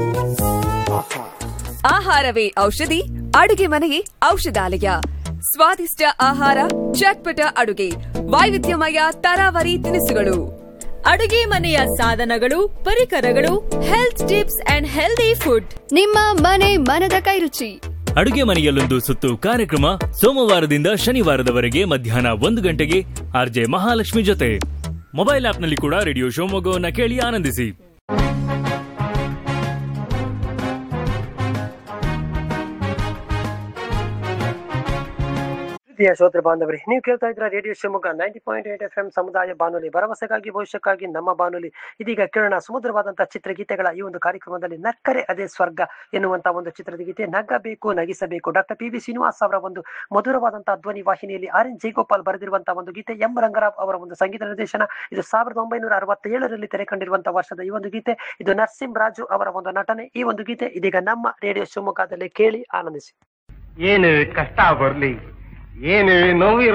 ಆಹಾರವೇ ಔಷಧಿ ಅಡುಗೆ ಮನೆಯೇ ಔಷಧಾಲಯ ಸ್ವಾದಿಷ್ಟ ಆಹಾರ ಚಟ್ಪಟ ಅಡುಗೆ ವೈವಿಧ್ಯಮಯ ತರಾವರಿ ತಿನಿಸುಗಳು ಅಡುಗೆ ಮನೆಯ ಸಾಧನಗಳು ಪರಿಕರಗಳು health tips and healthy food ನಿಮ್ಮ ಮನೆ ಮನದ ಕೈರುಚಿ ಅಡುಗೆ ಮನೆಯಲ್ಲೊಂದು ಸುತ್ತು ಕಾರ್ಯಕ್ರಮ ಸೋಮವಾರದಿಂದ ಶನಿವಾರದವರೆಗೆ ಮಧ್ಯಾಹ್ನ ಒಂದು ಗಂಟೆಗೆ ಆರ್ಜೆ ಮಹಾಲಕ್ಷ್ಮಿ ಜೊತೆ ಮೊಬೈಲ್ ಆಪ್ನಲ್ಲಿ ಕೂಡ ರೇಡಿಯೋ ಶಿವಮೊಗ್ಗವನ್ನ ಕೇಳಿ ಆನಂದಿಸಿ ಪ್ರಿಯ ಶ್ರೋತೃ ಬಾಂಧವರೇ ನೀವು ಕೇಳ್ತಾ ಇದ್ರ radio Shivamogga ninety point eight F M ಸಮುದಾಯ ಬಾನುಲಿ ಭರವಸೆಗಾಗಿ ಭವಿಷ್ಯಕ್ಕಾಗಿ ನಮ್ಮ ಬಾನುಲಿ ಇದೀಗ ಕೇಳೋಣ ಸುಮಧುರವಾದಂತಹ ಚಿತ್ರಗೀತೆಗಳ ಈ ಒಂದು ಕಾರ್ಯಕ್ರಮದಲ್ಲಿ ನಕ್ಕರೆ ಅದೇ ಸ್ವರ್ಗ ಎನ್ನುವಂತ ಒಂದು ಚಿತ್ರದ ಗೀತೆ ನಗಬೇಕು ನಗಿಸಬೇಕು ಡಾಕ್ಟರ್ ಪಿ ವಿ ಶ್ರೀನಿವಾಸ್ ಅವರ ಒಂದು ಮಧುರವಾದಂತಹ ಧ್ವನಿ ವಾಹಿನಿಯಲ್ಲಿ ಆರ್ ಎನ್ ಜಯಗೋಪಾಲ್ ಬರೆದಿರುವಂತಹ ಒಂದು ಗೀತೆ ಎಂ ರಂಗರಾವ್ ಅವರ ಒಂದು ಸಂಗೀತ ನಿರ್ದೇಶನ ಇದು ಸಾವಿರದ ಒಂಬೈನೂರ ಅರವತ್ತೇಳರಲ್ಲಿ ತೆರೆ ಕಂಡಿರುವಂತಹ ವರ್ಷದ ಈ ಒಂದು ಗೀತೆ ಇದು ನರಸಿಂಹ ರಾಜು ಅವರ ಒಂದು ನಟನೆ ಈ ಒಂದು ಗೀತೆ ಇದೀಗ ನಮ್ಮ ರೇಡಿಯೋ ಶಿವಮೊಗ್ಗದಲ್ಲಿ ಕೇಳಿ ಆನಂದಿಸಿ ಏನು ಕಷ್ಟ ಬರ್ಲಿ ಏನು ನೋವು